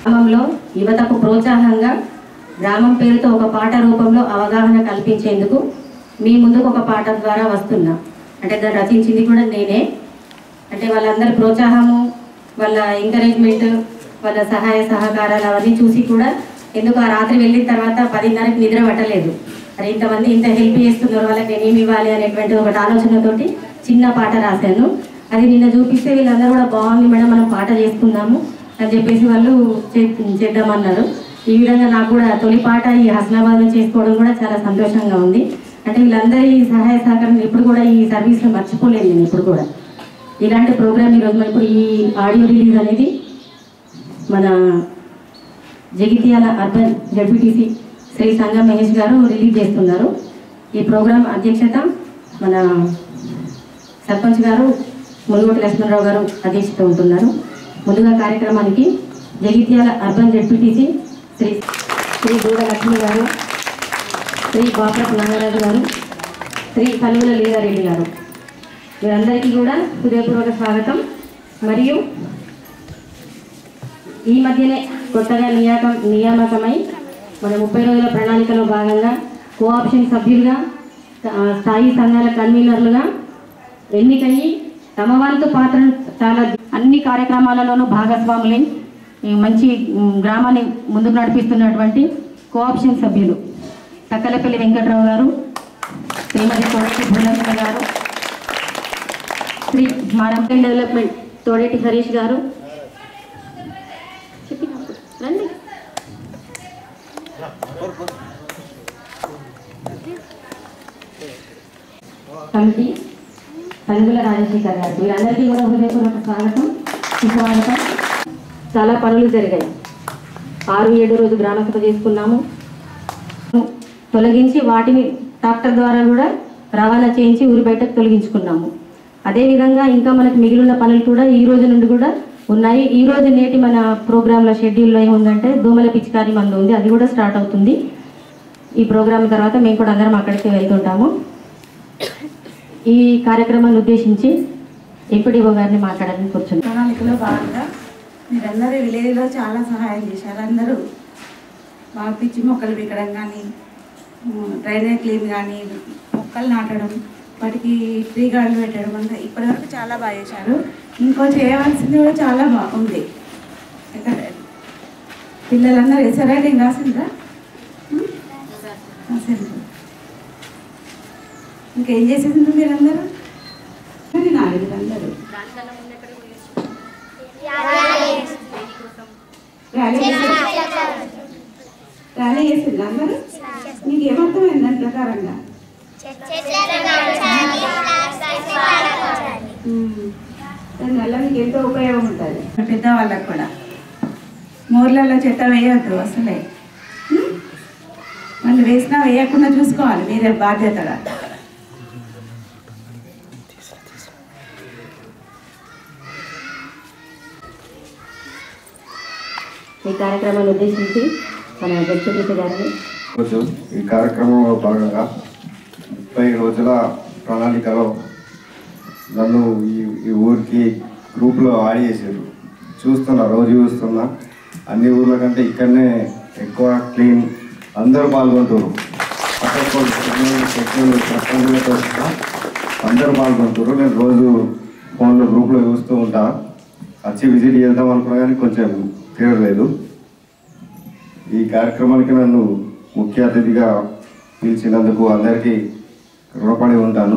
గ్రామంలో యువతకు ప్రోత్సాహంగా గ్రామం పేరుతో ఒక పాట రూపంలో అవగాహన కల్పించేందుకు మీ ముందుకు ఒక పాట ద్వారా వస్తున్నా అంటే దాన్ని రచించింది కూడా నేనే అంటే వాళ్ళందరి ప్రోత్సాహము వాళ్ళ ఎంకరేజ్మెంట్ వాళ్ళ సహాయ సహకారాలు అవన్నీ చూసి కూడా ఎందుకు ఆ రాత్రి వెళ్ళిన తర్వాత పదిన్నరకి నిద్ర పట్టలేదు మరి ఇంతమంది ఇంత హెల్ప్ చేస్తున్నారు వాళ్ళకి నేనేమి ఇవ్వాలి అనేటువంటి ఒకటి ఆలోచనతోటి చిన్న పాట రాశాను అది నిన్న చూపిస్తే వీళ్ళందరూ కూడా బాగుంది మేడం మనం పాట చేసుకుందాము అని చెప్పేసి వాళ్ళు చే- చేద్దామన్నారు ఈ విధంగా నాకు కూడా తొలి పాట ఈ హస్నాబాద్లో చేసుకోవడం కూడా చాలా సంతోషంగా ఉంది అంటే వీళ్ళందరి సహాయ సహకారం ఎప్పుడు కూడా ఈ సర్వీస్లో మర్చిపోలేదు నేను ఇప్పుడు కూడా ఇలాంటి ప్రోగ్రామ్ ఈరోజు మన ఇప్పుడు ఈ ఆడియో రిలీజ్ అనేది మన జగిత్యాల అర్బన్ జడ్పీటీసీ శ్రీ సంగ మహేష్ గారు రిలీజ్ చేస్తున్నారు ఈ ప్రోగ్రాం అధ్యక్షత మన సర్పంచ్ గారు మునుగోటి లక్ష్మణరావు గారు అధ్యక్షత ఉంటున్నారు ముందుగా కార్యక్రమానికి జగిత్యాల అర్బన్ జడ్పీటీసీ శ్రీ శ్రీ గూడ లక్ష్మి గారు శ్రీ బాపట్ నాగరాజు గారు శ్రీ కలువుల లీలారెడ్డి గారు వీరందరికీ కూడా హృదయపూర్వక స్వాగతం మరియు ఈ మధ్యనే కొత్తగా నియామకం నియామకమై మన ముప్పై రోజుల ప్రణాళికలో భాగంగా కోఆప్షన్ సభ్యులుగా ఆ, స్థాయి సంఘాల కన్వీనర్లుగా ఎన్నికయ్యి తమ వంతు పాత్రను చాలా అన్ని కార్యక్రమాలలోనూ భాగస్వాములై ఈ మంచి ఉమ్, గ్రామాన్ని ముందుకు నడిపిస్తున్నటువంటి కోఆప్షన్ సభ్యులు తక్కలపల్లి వెంకట్రావు గారు శ్రీమతి తోడేటి భూలమ్మ గారు శ్రీ మారంపల్లి డెవలప్మెంట్ తోడేటి హరీష్ గారు చెప్పినప్పుడు రండి కమిటీ పనుగుల రాజశేఖర్ గారు వీరందరికీ కూడా హృదయపూర్వక స్వాగతం సుస్వాగతం చాలా పనులు జరిగాయి ఆరు ఏడు రోజు గ్రామసభ చేసుకున్నాము తొలగించి వాటిని ట్రాక్టర్ ద్వారా కూడా రవాణా చేయించి ఊరి బయటకు తొలగించుకున్నాము అదేవిధంగా ఇంకా మనకు మిగిలిన పనులు కూడా ఈ రోజు నుండి కూడా ఉన్నాయి ఈ రోజు నేటి మన ప్రోగ్రాంల షెడ్యూల్లో ఏముందంటే దోమల పిచికారి మందు ఉంది అది కూడా స్టార్ట్ అవుతుంది ఈ ప్రోగ్రాం తర్వాత మేము కూడా అందరం అక్కడికి వెళ్తుంటాము ఈ కార్యక్రమాన్ని ఉద్దేశించి ఎంపీడీఓ గారిని మాట్లాడాలని కూర్చున్నాం ప్రణాళికలో భాగంగా మీరందరూ విలేజ్లో చాలా సహాయం చేశారు అందరూ బాగా పిచ్చి మొక్కలు పీకడం కానీ డ్రైనేజ్ క్లీన్ కానీ మొక్కలు నాటడం వాటికి ఫ్రీ గార్డులు పెట్టడం అంతా ఇప్పటివరకు చాలా బాగా చేశారు ఇంకో చేయవలసింది కూడా చాలా బాగుంది ఇక్కడ పిల్లలందరూ ఎస్ఆర్ రైటింగ్ రాసిండ్రా ఉం? రాసిండ్రు ఇంకేం చేసేసిండ్రు మీరందరూ నాలుగు మీరందరూ ర్యాలీ చేసి- ర్యాలీ చేసిండ్రు అందరూ మీకు ఏమర్థమైంది దాని ప్రకారంగా ఉమ్. దానివల్ల మీకు ఎంతో ఉపయోగం ఉంటుంది పెద్దవాళ్ళకు కూడా మోర్లలో చెత్త వేయొద్దు అసలే ఉమ్? వాళ్ళు వేసినా వేయకుండా చూసుకోవాలి మీరే బాధ్యతగా ఈ కార్యక్రమాన్ని ఉద్దేశించి మన జడ్పీటీసీ గారిని రోజు ఈ కార్యక్రమంలో భాగంగా ముప్పై రోజుల ప్రణాళికలో నన్ను ఈ ఈ ఊరికి గ్రూప్లో యాడ్ చేసారు చూస్తున్నా రోజు చూస్తున్నా అన్ని ఊర్ల కంటే ఇక్కడనే ఎక్కువ క్లీన్ అందరూ పాల్గొంటారు పక్కన చెట్లు ప్రపంచంతో సహా అందరూ పాల్గొంటారు నేను రోజు ఫోన్లో గ్రూప్లో చూస్తూ ఉంటా వచ్చి విజిట్ చేద్దాం అనుకున్నా కానీ కొంచెం తీరలేదు ఈ కార్యక్రమానికి నన్ను ముఖ్య అతిథిగా పిలిచినందుకు అందరికీ రుణపడి ఉంటాను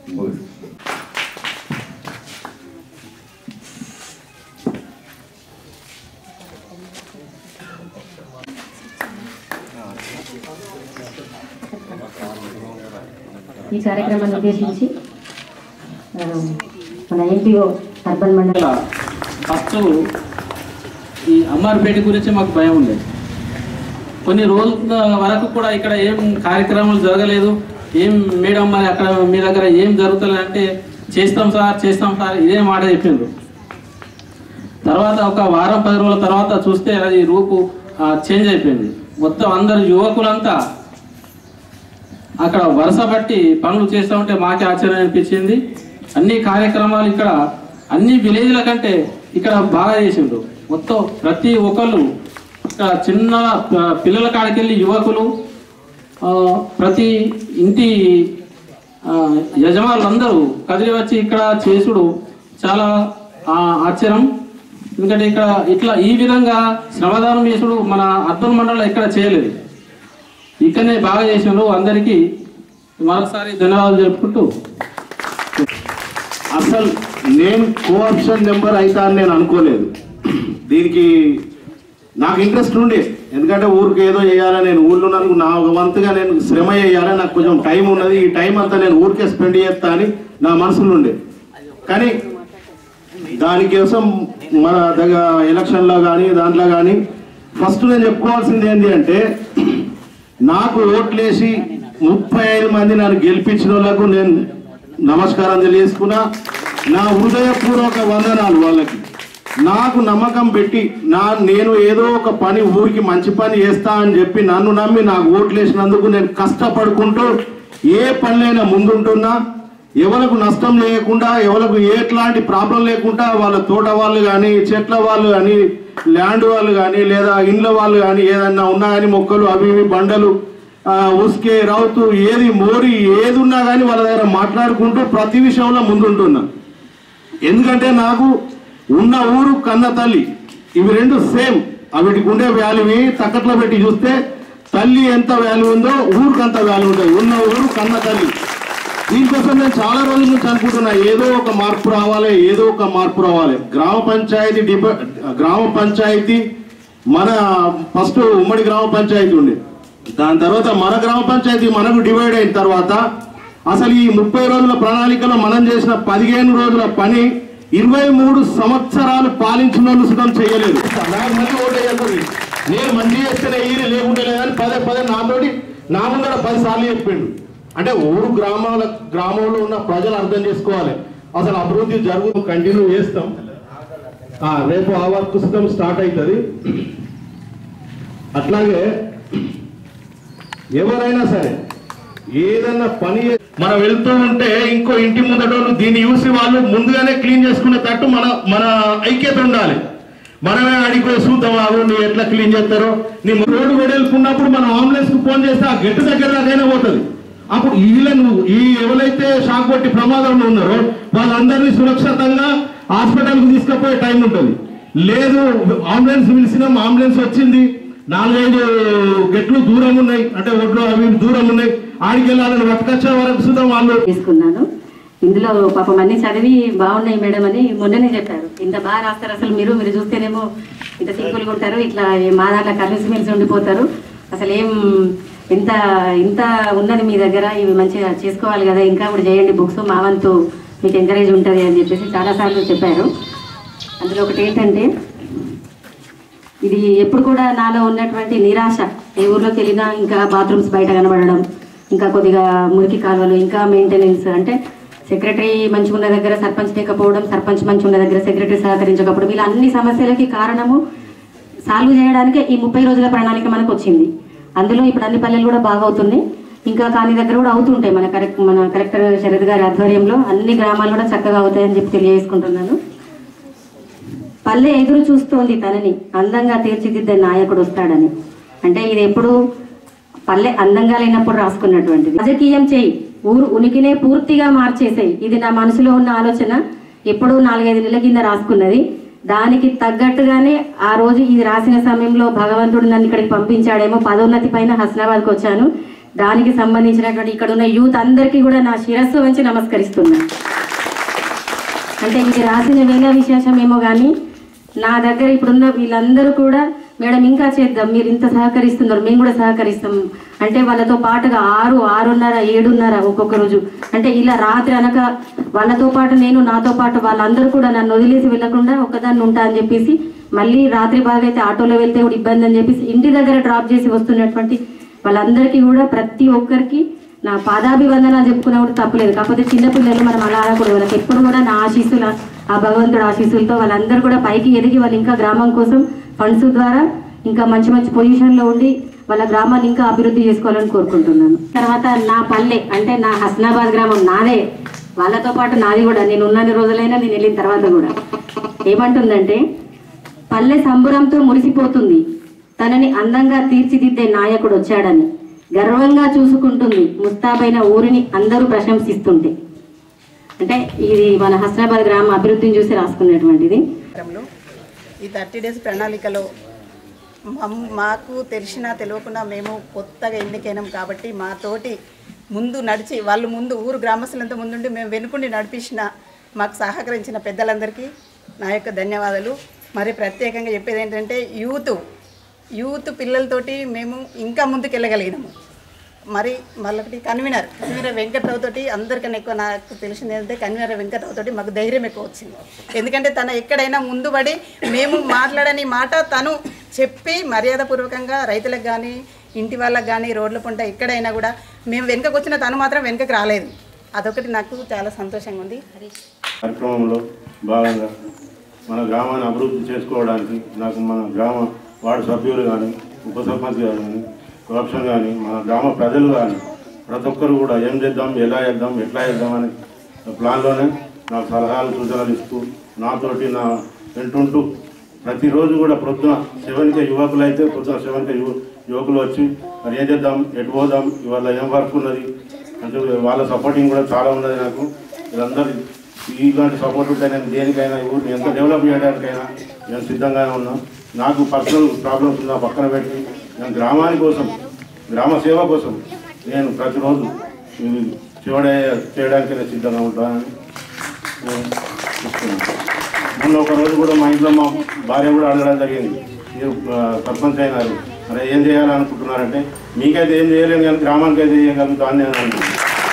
ఈ కార్యక్రమాన్ని ఉద్దేశించి ఆ, మన ఎంపీఓ అర్బన్ మండల ఫస్ట్ ఈ అమ్మారిపేట గురించి మాకు భయం ఉండేది కొన్ని రోజుల వరకు కూడా ఇక్కడ ఏం కార్యక్రమాలు జరగలేదు ఏం మేడం మరి అక్కడ మీ దగ్గర ఏం జరుగుతుంది అంటే చేస్తాం సార్ చేస్తాం సార్ ఇదే మాట చెప్పిండ్రు తర్వాత ఒక వారం పది రోజుల తర్వాత చూస్తే అది రూపు చేంజ్ అయిపోయింది మొత్తం అందరు యువకులంతా అక్కడ వరుస బట్టి పనులు చేస్తూ ఉంటే మాకే ఆశ్చర్యం అనిపించింది అన్ని కార్యక్రమాలు ఇక్కడ అన్ని విలేజ్ల కంటే ఇక్కడ బాగా చేసిండ్రు మొత్తం ప్రతి ఒక్కళ్ళు ఇక్కడ చిన్న ఆ, పిల్లల కాడికెళ్ళి యువకులు ఆ, ప్రతి ఇంటి ఆ, యజమానులందరూ కదిలి వచ్చి ఇక్కడ చేసుడు చాలా ఆ, ఆశ్చర్యం ఎందుకంటే ఇక్కడ ఇట్లా ఈ విధంగా శ్రమదానం చేసుడు మన అర్బన్ మండలంలో ఎక్కడ చేయలేదు ఇక్కడనే బాగా చేసినారు అందరికీ మరొకసారి ధన్యవాదాలు చెప్పుకుంటూ అసలు నేను కోఆప్షన్ నెంబర్ అవుతా అని నేను అనుకోలేదు దీనికి నాకు ఇంట్రెస్ట్ ఉండే ఎందుకంటే ఊరికి ఏదో చేయాలని నేను ఊళ్ళో ఉన్నందుకు నా వంతుగా నేను శ్రమ చేయాలని నాకు కొంచెం టైం ఉన్నది ఈ టైం అంతా నేను ఊరికే స్పెండ్ చేస్తా అని నా మనసులో ఉండే కానీ దానికోసం మన దగ్గర ఎలక్షన్లో కానీ దాంట్లో కానీ ఫస్ట్ నేను చెప్పుకోవాల్సింది ఏంటి అంటే నాకు ఓట్లేసి ముప్పై ఐదు మంది నన్ను గెలిపించిన వాళ్ళకు నేను నమస్కారం తెలియజేసుకున్నా నా హృదయపూర్వక వందనాలు వాళ్ళకి నాకు నమ్మకం పెట్టి నా నేను ఏదో ఒక పని ఊరికి మంచి పని చేస్తా అని చెప్పి నన్ను నమ్మి నాకు ఓట్లేసినందుకు నేను కష్టపడుకుంటూ ఏ పనులైనా ముందుంటున్నా ఎవరికి నష్టం లేకుండా ఎవరికి ఎట్లాంటి ప్రాబ్లం లేకుండా వాళ్ళ తోట వాళ్ళు కానీ చెట్ల వాళ్ళు కానీ ల్యాండ్ వాళ్ళు కానీ లేదా ఇండ్ల వాళ్ళు కానీ ఏదన్నా ఉన్నా కానీ మొక్కలు అవి ఇవి బండలు ఆ, ఉస్కే రౌతు ఏది మోరి ఏది ఉన్నా కానీ వాళ్ళ దగ్గర మాట్లాడుకుంటూ ప్రతి విషయంలో ముందుంటున్నా ఎందుకంటే నాకు ఉన్న ఊరు కన్న తల్లి ఇవి రెండు సేమ్ వీటికి ఉండే వాల్యూవి తక్కట్లో పెట్టి చూస్తే తల్లి ఎంత వాల్యూ ఉందో ఊరికి అంత వాల్యూ ఉంటుంది ఉన్న ఊరు కన్న తల్లి దీనికోసం నేను చాలా రోజుల నుంచి అనుకుంటున్నా ఏదో ఒక మార్పు రావాలి ఏదో ఒక మార్పు రావాలి గ్రామ పంచాయతీ డిప గ్రామ పంచాయతీ మన ఫస్ట్ ఉమ్మడి గ్రామ పంచాయతీ ఉండే దాని తర్వాత మన గ్రామ పంచాయతీ మనకు డివైడ్ అయిన తర్వాత అసలు ఈ ముప్పై రోజుల ప్రణాళికలో మనం చేసిన పదిహేను రోజుల పని ఇరవై మూడు సంవత్సరాలు పాలించిన వాళ్ళు సుతం చేయలేదు నాకు మంచి ఓటు వేయకూడదు నేను మంచి చేస్తేనే ఈయన లేకుంటే లేదని పదే పదే నాతోటి నా ముందర పది సార్లు చెప్పిండు అంటే ఊరు గ్రామాల గ్రామంలో ఉన్న ప్రజలు అర్థం చేసుకోవాలి అసలు అభివృద్ధి జరుగు కంటిన్యూ చేస్తాం ఆ, రేపు ఆ వర్క్ సుతం స్టార్ట్ అవుతుంది అట్లాగే ఎవరైనా సరే ఏదన్నా పని చే- మనం వెళ్తూ ఉంటే ఇంకో ఇంటి ముందటోళ్ళు దీన్ని చూసి వాళ్ళు ముందుగానే క్లీన్ చేసుకునేటట్టు మన మన ఐక్యత ఉండాలి మనమే అడిగి పోయి చూద్దాం ఆగు నువ్వు ఎట్లా క్లీన్ చేస్తారో నీ రోడ్డు వెడల్పున్నప్పుడు మనం అంబులెన్స్ కు ఫోన్ చేస్తే ఆ గెట్టు దగ్గర దాకైనా పోతుంది అప్పుడు వీళ్ళను ఈ ఎవరైతే షాక్ కొట్టి ప్రమాదంలో ఉన్నారో వాళ్ళందరినీ సురక్షితంగా హాస్పిటల్కి తీసుకుపోయే టైం ఉంటుంది లేదు అంబులెన్స్ పిలిచినాం అంబులెన్స్ వచ్చింది నాలుగైదు గెట్లు దూరం ఉన్నాయి అంటే ఒడ్లు అవి దూరం ఉన్నాయి ఆడికి వెళ్ళాలని పట్టుకొచ్చే వరకు సుధా వాళ్ళు తీసుకున్నాను ఇందులో పాపం అన్ని చదివి బాగున్నాయి మేడం అని మొన్ననే చెప్పారు ఇంత బాగా రాస్తారు అసలు మీరు మీరు చూస్తేనేమో ఇంత సింపుల్గా ఉంటారు ఇట్లా మా దాంట్లో కలిసిమెలిసి ఉండిపోతారు అసలు ఏం ఇంత ఇంత ఉన్నది మీ దగ్గర ఇవి మంచిగా చేసుకోవాలి కదా ఇంకా కూడా చేయండి బుక్స్ మా వంతు మీకు ఎంకరేజ్ ఉంటుంది అని చెప్పేసి చాలాసార్లు చెప్పారు అందులో ఒకటి ఏంటంటే ఇది ఎప్పుడు కూడా నాలో ఉన్నటువంటి నిరాశ ఏ ఊర్లోకి వెళ్ళినా ఇంకా బాత్రూమ్స్ బయట కనబడడం ఇంకా కొద్దిగా మురికి కాలువలు ఇంకా మెయింటెనెన్స్ అంటే సెక్రటరీ మంచిగా ఉన్న దగ్గర సర్పంచ్ లేకపోవడం సర్పంచ్ మంచిగా ఉన్న దగ్గర సెక్రటరీ సహకరించకపోవడం ఇలా అన్ని సమస్యలకి కారణము సాల్వ్ చేయడానికే ఈ ముప్పై రోజుల ప్రణాళిక మనకు వచ్చింది అందులో ఇప్పుడు అన్ని పల్లెలు కూడా బాగా అవుతున్నాయి ఇంకా కాని దగ్గర కూడా అవుతుంటాయి మన కరెక్ట్ మన కలెక్టర్ శరద్ గారి ఆధ్వర్యంలో అన్ని గ్రామాలు కూడా చక్కగా అవుతాయని చెప్పి తెలియజేసుకుంటున్నాను పల్లె ఎదురు చూస్తోంది తనని అందంగా తీర్చిదిద్దే నాయకుడు వస్తాడని అంటే ఇది ఎప్పుడు పల్లె అందంగా లేనప్పుడు రాసుకున్నటువంటిది రాజకీయం చేయి ఊరు ఉనికినే పూర్తిగా మార్చేసాయి ఇది నా మనసులో ఉన్న ఆలోచన ఎప్పుడూ నాలుగైదు నెలల కింద రాసుకున్నది దానికి తగ్గట్టుగానే ఆ రోజు ఇది రాసిన సమయంలో భగవంతుడు నన్ను ఇక్కడికి పంపించాడేమో పదోన్నతి పైన హస్నాబాద్కి వచ్చాను దానికి సంబంధించినటువంటి ఇక్కడ ఉన్న యూత్ అందరికీ కూడా నా శిరస్సు వంచి నమస్కరిస్తున్నాను అంటే ఇది రాసిన వేళ విశేషం ఏమో కానీ నా దగ్గర ఇప్పుడున్న వీళ్ళందరూ కూడా మేడం ఇంకా చేద్దాం మీరు ఇంత సహకరిస్తున్నారు మేము కూడా సహకరిస్తాం అంటే వాళ్ళతో పాటుగా ఆరు ఆరున్నర ఏడున్నర ఒక్కొక్క రోజు అంటే ఇలా రాత్రి అనక వాళ్ళతో పాటు నేను నాతో పాటు వాళ్ళందరూ కూడా నన్ను వదిలేసి వెళ్ళకుండా ఒక్కదాన్ని ఉంటా అని చెప్పేసి మళ్ళీ రాత్రి బాగా అయితే ఆటోలో వెళ్తే కూడా ఇబ్బంది అని చెప్పేసి ఇంటి దగ్గర డ్రాప్ చేసి వస్తున్నటువంటి వాళ్ళందరికీ కూడా ప్రతి ఒక్కరికి నా పాదాభివందన చెప్పుకున్నా కూడా తప్పలేదు కాకపోతే చిన్నపిల్లలు మనం అలా అనకూడదు వాళ్ళకి ఎప్పుడు కూడా నా ఆశీస్సుల ఆ భగవంతుడు ఆశీస్సులతో వాళ్ళందరూ కూడా పైకి ఎదిగి వాళ్ళు ఇంకా గ్రామం కోసం ఫండ్స్ ద్వారా ఇంకా మంచి మంచి పొజిషన్లో ఉండి వాళ్ళ గ్రామాన్ని ఇంకా అభివృద్ధి చేసుకోవాలని కోరుకుంటున్నాను తర్వాత నా పల్లె అంటే నా హస్నాబాద్ గ్రామం నాదే వాళ్ళతో పాటు నాది కూడా నేను ఉన్నన్ని రోజులైనా నేను వెళ్ళిన తర్వాత కూడా ఏమంటుందంటే పల్లె సంబురంతో మురిసిపోతుంది తనని అందంగా తీర్చిదిద్దే నాయకుడు వచ్చాడని గర్వంగా చూసుకుంటుంది ముస్తాబైన ఊరిని అందరూ ప్రశంసిస్తుంటే అంటే ఇది మన హస్నాబాద్ గ్రామ అభివృద్ధిని చూసి రాసుకున్నటువంటిది కార్యక్రమంలో ఈ థర్టీ డేస్ ప్రణాళికలో మమ్- మాకు తెలిసినా తెలియకుండా మేము కొత్తగా ఎన్నికైనాం కాబట్టి మా తోటి ముందు నడిచి వాళ్ళు ముందు ఊరు గ్రామస్తులంతా ముందుండి మేము వెనుకుండి నడిపించిన మాకు సహకరించిన పెద్దలందరికీ నా యొక్క ధన్యవాదాలు మరి ప్రత్యేకంగా చెప్పేది ఏంటంటే యూత్ యూత్ పిల్లలతోటి మేము ఇంకా ముందుకు వెళ్ళగలిగినాము మరి మళ్ళొకటి కన్వీనర్ కన్వీనర్ వెంకట్రావు తోటి అందరికన్నా ఎక్కువ నాకు తెలిసింది ఏంటంటే కన్వీనర్ వెంకట్రావు తోటి మాకు ధైర్యం ఎక్కువ వచ్చింది ఎందుకంటే తన ఎక్కడైనా ముందుపడి మేము మాట్లాడని మాట తను చెప్పి మర్యాదపూర్వకంగా రైతులకు కానీ ఇంటి వాళ్ళకి కానీ రోడ్ల పంట ఎక్కడైనా కూడా మేము వెనుకకు వచ్చిన తను మాత్రం వెనుకకు రాలేదు అదొకటి నాకు చాలా సంతోషంగా ఉంది కార్యక్రమంలో భాగంగా మన గ్రామాన్ని అభివృద్ధి చేసుకోవడానికి నాకు మన గ్రామ వార్డు సభ్యులు కానీ ఉప సర్పంచ్ గారు కానీ కరప్షన్ కానీ మన గ్రామ ప్రజలు కానీ ప్రతి ఒక్కరు కూడా ఏం చేద్దాం ఎలా చేద్దాం ఎట్లా చేద్దాం అని ప్లాన్లోనే నాకు సలహాలు సూచనలు ఇస్తూ నాతోటి నా వెంటుంటూ ప్రతిరోజు కూడా ప్రొద్దున సెవెన్కే యువకులు అయితే పొద్దున సెవెన్కే యువ యువకులు వచ్చి మరి ఏం చేద్దాం ఎటు పోదాం ఇవాళ ఏం వర్క్ ఉన్నది అంటే వాళ్ళ సపోర్టింగ్ కూడా చాలా ఉన్నది నాకు వీళ్ళందరూ ఇలాంటి సపోర్ట్ ఉంటే నేను దేనికైనా ఈ ఊరిని ఎంత డెవలప్ చేయడానికైనా నేను సిద్ధంగానే ఉన్నా నాకు పర్సనల్ ప్రాబ్లమ్స్ ఉన్నా పక్కన పెట్టి నేను గ్రామాని కోసం గ్రామ సేవ కోసం నేను ప్రతిరోజు ఇది చివడే చేయడానికి నేను సిద్ధంగా ఉంటానని నేను చెప్తున్నాను మొన్న ఒక రోజు కూడా మా ఇంట్లో మా భార్య కూడా అడగడం జరిగింది మీరు ఆ, సర్పంచ్ అయినారు మరి ఏం చేయాలనుకుంటున్నారంటే మీకైతే ఏం చేయలేను కానీ గ్రామానికి అయితే చేయగలుగుతా అని నేను అన్నాను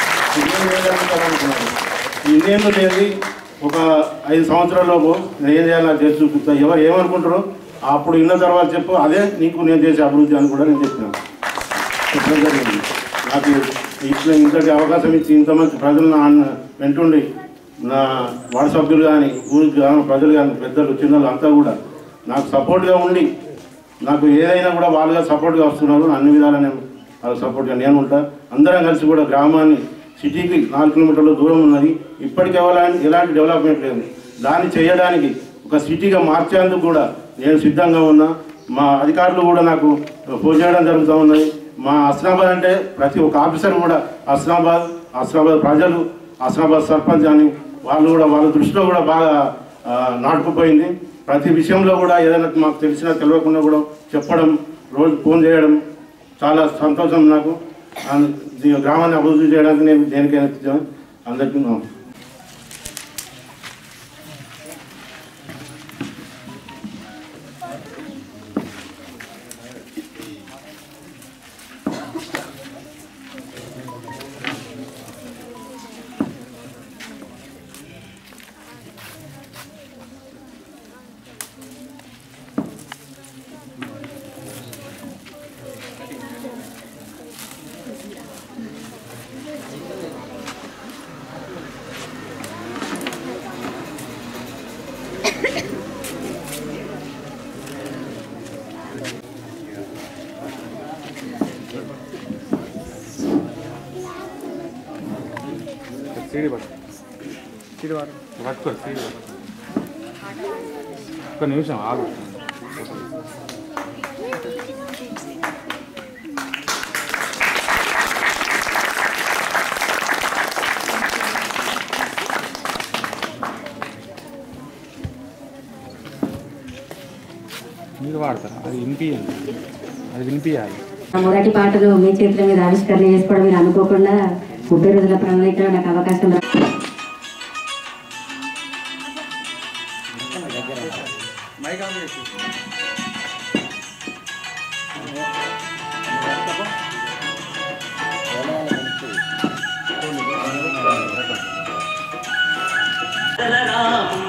ఏం చేయగలుగుతారనుకున్నాను ఇన్నేళ్ళు లేదు ఒక ఐదు సంవత్సరాల్లోపు నేను ఏం చేయాలి నాకు చేసి చూపిస్తా ఎవరు ఏమనుకుంటారో అప్పుడు ఇన్న తర్వాత చెప్పు అదే నీకు నేను చేసే అభివృద్ధి అని కూడా నేను చెప్పినాను చెప్పడం జరిగింది నాకు ఇట్లా ఇంతటి అవకాశం ఇచ్చి ఇంతమంది ప్రజలు నా అన్న వెంటుండి నా వార్డు సభ్యులు కానీ ఊరి గ్రామ ప్రజలు కానీ పెద్దలు చిన్నలు అంతా కూడా నాకు సపోర్ట్గా ఉండి నాకు ఏదైనా కూడా వాళ్ళుగా సపోర్ట్గా వస్తున్నారు అన్ని విధాలా నేను వాళ్ళకి సపోర్ట్గా నేను ఉంటా అందరం కలిసి కూడా గ్రామాన్ని సిటీకి నాలుగు కిలోమీటర్ల దూరం ఉన్నది ఇప్పటికి ఎలాంటి ఎలాంటి డెవలప్మెంట్ లేదు దాన్ని చేయడానికి ఒక సిటీగా మార్చేందుకు కూడా నేను సిద్ధంగా ఉన్నా మా అధికారులు కూడా నాకు ఫోన్ చేయడం జరుగుతూ ఉన్నది మా అస్నాబాద్ అంటే ప్రతి ఒక్క ఆఫీసర్ కూడా అస్నాబాద్ అస్నాబాద్ ప్రజలు అస్నాబాద్ సర్పంచ్ అని వాళ్ళు కూడా వాళ్ళ దృష్టిలో కూడా బాగా ఆ, నాటుకుపోయింది ప్రతి విషయంలో కూడా ఏదైనా మాకు తెలిసినా తెలియకుండా కూడా చెప్పడం రోజు ఫోన్ చేయడం చాలా సంతోషం నాకు అన్- ఈ గ్రామాన్ని అభివృద్ధి చేయడానికి నేను దేనికైనా సిద్ధం. అందరికీ నా- సీడి పట్టు సీడి వారు పట్టుకోరు సీడి పట్టు ఒక్క నిమిషం ఆగు మీరు వాడతారా అది వినిపించండి అది వినిపించాలి ఆ మొదటి పాటను మీ చేతుల మీద ఆవిష్కరణ చేసుకోవడం మీరు అనుకోకుండా ముప్పై రోజుల ప్రణాళికలో నాకు అవకాశం రా- రామ